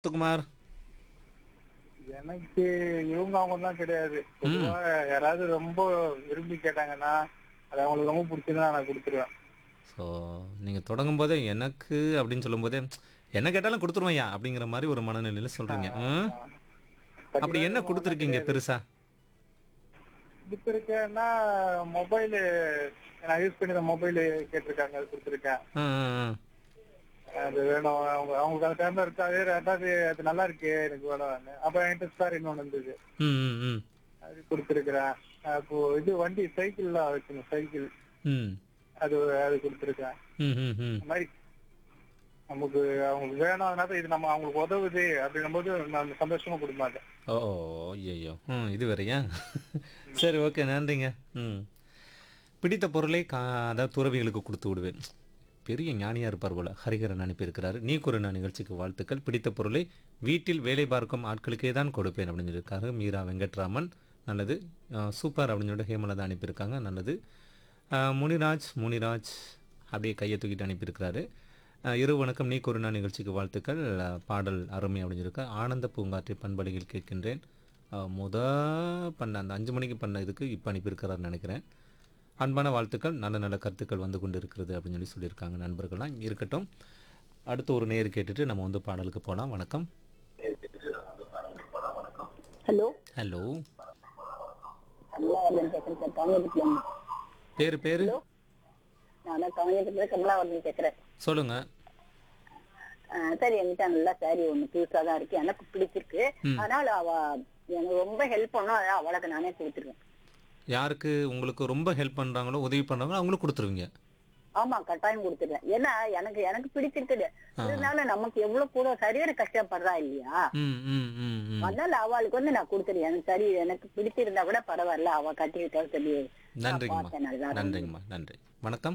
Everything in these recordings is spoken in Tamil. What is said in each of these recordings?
முத்துக்குமார் எனக்கு இவங்க அவங்க தான் கிடையாது பொதுவா யாராவது ரொம்ப விரும்பி கேட்டாங்கன்னா அது அவங்களுக்கு ரொம்ப பிடிச்சிருந்தா நான் கொடுத்துருவேன் ஸோ நீங்கள் தொடங்கும் போதே எனக்கு அப்படின்னு சொல்லும்போதே என்ன கேட்டாலும் கொடுத்துருவையா அப்படிங்கிற மாதிரி ஒரு மனநிலையில் சொல்கிறீங்க ம் அப்படி என்ன கொடுத்துருக்கீங்க பெருசா கொடுத்துருக்கேன்னா மொபைல் நான் யூஸ் பண்ணிருந்த மொபைல் கேட்டிருக்காங்க அது கொடுத்துருக்கேன் ஆ ஆ, ஆ. அது வேணும் அவங்க அவங்களுக்கு அந்த டைம்ல இருக்காது ரெண்டாவது அது நல்லா இருக்கு எனக்கு வேணும் அப்ப என்கிட்ட ஸ்டார் இன்னொன்று இருந்தது ம் ம் ம் அது கொடுத்துருக்கிறேன் அப்போ இது வண்டி சைக்கிள்லாம் வச்சுக்கணும் சைக்கிள் ம் அது அது கொடுத்துருக்கேன் ம் ம் ம் இந்த மாதிரி நமக்கு அவங்களுக்கு வேணும் அதனால இது நம்ம அவங்களுக்கு உதவுது அப்படின்னும் போது நான் சந்தோஷமா கொடுக்க மாட்டேன் ஓ ஐயோ ம் இது வேறையா சரி ஓகே நன்றிங்க ம் பிடித்த பொருளை கா அதாவது துறவிகளுக்கு கொடுத்து விடுவேன் பெரிய ஞானியாக இருப்பார் போல ஹரிகரன் அனுப்பியிருக்கிறாரு நீ குறுநா நிகழ்ச்சிக்கு வாழ்த்துக்கள் பிடித்த பொருளை வீட்டில் வேலை பார்க்கும் ஆட்களுக்கே தான் கொடுப்பேன் அப்படின்னு சொல்லியிருக்காரு மீரா வெங்கட்ராமன் நல்லது அஹ், சூப்பர் அப்படின்னு சொல்லிட்டு ஹேமலதா அனுப்பியிருக்காங்க நல்லது அஹ், முனிராஜ் முனிராஜ் அப்படியே கையை தூக்கிட்டு அனுப்பியிருக்கிறாரு அஹ், இரு வணக்கம் நீ குறுநா நிகழ்ச்சிக்கு வாழ்த்துக்கள் அஹ், பாடல் அருமை அப்படின்னு சொல்லியிருக்கா ஆனந்த பூங்காற்றை பண்பலையில் கேட்கின்றேன் அஹ், முத பண்ண அந்த அஞ்சு மணிக்கு பண்ண இதுக்கு இப்போ அனுப்பியிருக்கிறாருன்னு நினைக்கிறேன் அன்பான வாழ்த்துக்கள் நல்ல நல்ல கருத்துக்கள் வந்து கொண்டு இருக்கிறது அப்படின்னு சொல்லி சொல்லியிருக்காங்க நண்பர்கள்லாம் இருக்கட்டும் அடுத்து ஒரு நேர் கேட்டுட்டு நம்ம வந்து பாடலுக்கு போகலாம் வணக்கம் ஹலோ ஹலோ கமலாவர்தன் பேசுறேன் சார் காங்கேயத்துல இருந்து. பேர் பேர் நான் தான் காங்கேயத்துல கமலாவர்தன் பேசுறேன் சொல்லுங்க ஆஹ் சார் என்கிட்ட நல்லா சாரி ஒண்ணு புதுசா தான் இருக்கு எனக்கு பிடிச்சிருக்கு அதனால அவ எனக்கு ரொம்ப ஹெல்ப் பண்ணும் அதான் அவளுக்கு நானே கொடுத்துருவேன் யாருக்கு உங்களுக்கு ரொம்ப ஹெல்ப் பண்ணுறாங்களோ உதவி பண்ணுறாங்களோ அவங்களும் கொடுத்துருவீங்க ஆமா கட்டாயம் கொடுத்துருவேன் ஏன்னா எனக்கு எனக்கு பிடிச்சிருக்குது அதனால நமக்கு எவ்வளவு கூட சரியான கஷ்டப்படுறா இல்லையா ம் ம் ம் ம் அதனால அவளுக்கு வந்து நான் கொடுத்துருவேன் எனக்கு சரி எனக்கு பிடிச்சிருந்தா கூட பரவாயில்ல அவ கட்டிக்கிட்டா சொல்லி நன்றிங்கம்மா பார்த்தேன் நல்லா இருந்தது. நன்றிங்கம்மா நன்றி வணக்கம்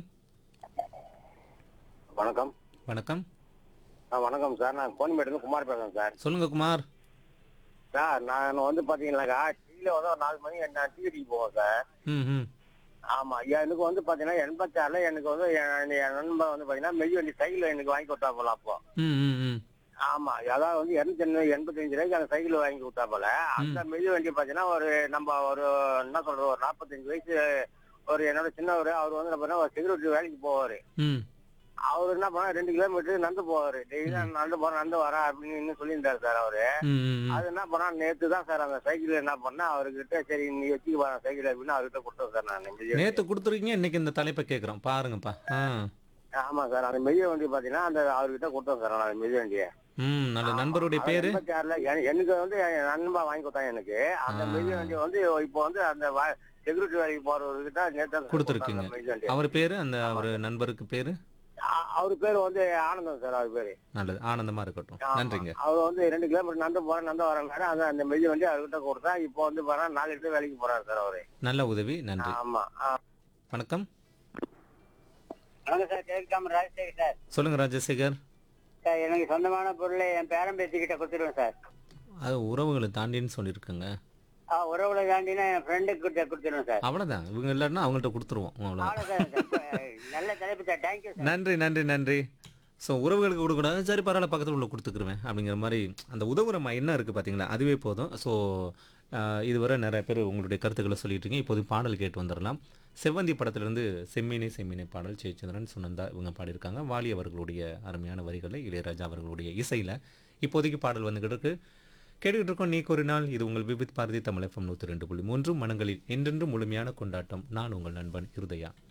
வணக்கம் வணக்கம் ஆ வணக்கம் சார் நான் கோணிமேட்டிலிருந்து குமார் பேசுறேன் சார் சொல்லுங்க குமார் சார் நான் வந்து பாத்தீங்கன்னாக்கா டீல வந்து ஒரு நாலு மணி நான் டீ அடிக்க போவேன் சார் ம் ம் ஆமா எனக்கு வந்து பாத்தீங்கன்னா எண்பத்தாறுல எனக்கு வந்து என் என் நண்பன் வந்து பாத்தீங்கன்னா மெய் வண்டி சைக்கிள் எனக்கு வாங்கி கொடுத்தா போல அப்போ ம் ம் ம் ஆமா அதாவது வந்து இருநூத்தி எண்பத்தஞ்சு ரூபாய்க்கு அந்த சைக்கிள் வாங்கி கொடுத்தா போல அந்த மெய் வண்டி பாத்தீங்கன்னா ஒரு நம்ம ஒரு என்ன சொல்றது ஒரு நாற்பத்தஞ்சு வயசு ஒரு என்னோட சின்னவர் அவர் வந்து என்ன பண்ணா ஒரு செக்யூரிட்டி வேலைக்கு போவாரு ம் அவர் என்ன பண்ணா ரெண்டு கிலோமீட்டர் நடந்து போவாரு டெய்லி நடந்து போறேன் நடந்து வரேன் அப்படின்னு இன்னும் சொல்லியிருந்தாரு சார் அவரு ம் ம் ம் அது என்ன பண்ணா நேத்து தான் சார் அந்த சைக்கிள் என்ன பண்ணா அவர்கிட்ட சரி நீ வச்சுக்க பாரு சைக்கிள் அப்படின்னு அவர்கிட்ட கொடுத்தேன் சார் நான் நேற்று கொடுத்துருக்கீங்க இன்னைக்கு இந்த தலைப்பை கேட்குறோம் பாருங்கப்பா ஆ ஆமா சார் அந்த மெய்ய வண்டி பாத்தீங்கன்னா அந்த அவர்கிட்ட கொடுத்தேன் சார் நான் மெய்ய வண்டியை ம் நல்ல நண்பருடைய பேரு எண்பத்தி ஆறுல எனக்கு வந்து என் நண்பா வாங்கி கொடுத்தாங்க எனக்கு அந்த ஆ. மெய்ய வண்டி வந்து இப்போ வந்து அந்த செக்யூரிட்டி வேலைக்கு போறவர்கிட்ட நேற்று கொடுத்துருக்கீங்க மெய்ய வண்டி அவர் பேரு அந்த அவர் நண்பருக்கு பேரு அ- அவர் பேர் வந்து ஆனந்தம் சார் அவர் பேரு நல்லது ஆனந்தமா இருக்கட்டும் ஆமா. நன்றிங்க அவர் வந்து ரெண்டு கிலோமீட்டர் நடந்து போறேன் நடந்து வரேன் அந்த அந்த மெய்ய வண்டி அவர்கிட்ட கொடுத்தா இப்போ வந்து பாரு நாலு இடத்துல வேலைக்கு போறாரு சார் அவரு நல்ல உதவி நன்றி ஆமா ஆ. வணக்கம் வணக்கம் சார் கேட்காம ராஜசேகர் சார் சொல்லுங்க ராஜசேகர் சார் எனக்கு சொந்தமான பொருளை என் பேரன் பேத்திக்கிட்ட கொடுத்துருவேன் சார் அது உறவுகளை தாண்டின்னு சொல்லியிருக்கங்க ஆ உறவுல தாண்டினா என் ஃப்ரெண்டுக்கு கிட்ட கொடுத்துருவேன் சார் அவ்வளோதான் இவங்க இல்லைன்னா அவங்கள்ட்ட கொடுத்துருவோம் அவ்வளோதான் அவ்வளோ சார் நல்ல தலைப்பு சார் தேங்க்யூ சார் நன்றி நன்றி நன்றி ஸோ உறவுகளுக்கு கொடுக்கூடாது சரி பரவாயில்ல பக்கத்தில் உள்ள கொடுத்துக்குருவேன் அப்படிங்கிற மாதிரி அந்த உதவுற என்ன இருக்குது பார்த்தீங்களா அதுவே போதும் ஸோ இதுவரை நிறைய பேர் உங்களுடைய கருத்துக்களை சொல்லிட்டு இருக்கீங்க இப்போது பாடல் கேட்டு வந்துடலாம் செவ்வந்தி படத்திலிருந்து செம்மினே செம்மினே பாடல் ஜெயச்சந்திரன் சுனந்தா இவங்க பாடியிருக்காங்க வாலி அவர்களுடைய அருமையான வரிகளை இளையராஜா அவர்களுடைய இசையில் இப்போதைக்கு பாடல் வந்துகிட்டு இருக்கு கேட்டுக்கிட்டு இருக்கோம் நீ ஒரு நாள் இது உங்கள் விபித் பாரதி தமிழ் எஃப்எம் நூற்றி ரெண்டு புள்ளி மூன்று மனங்களில் என்றென்றும் முழுமையான கொண்டாட்டம் நான் உங்கள் நண்பன் இருதயா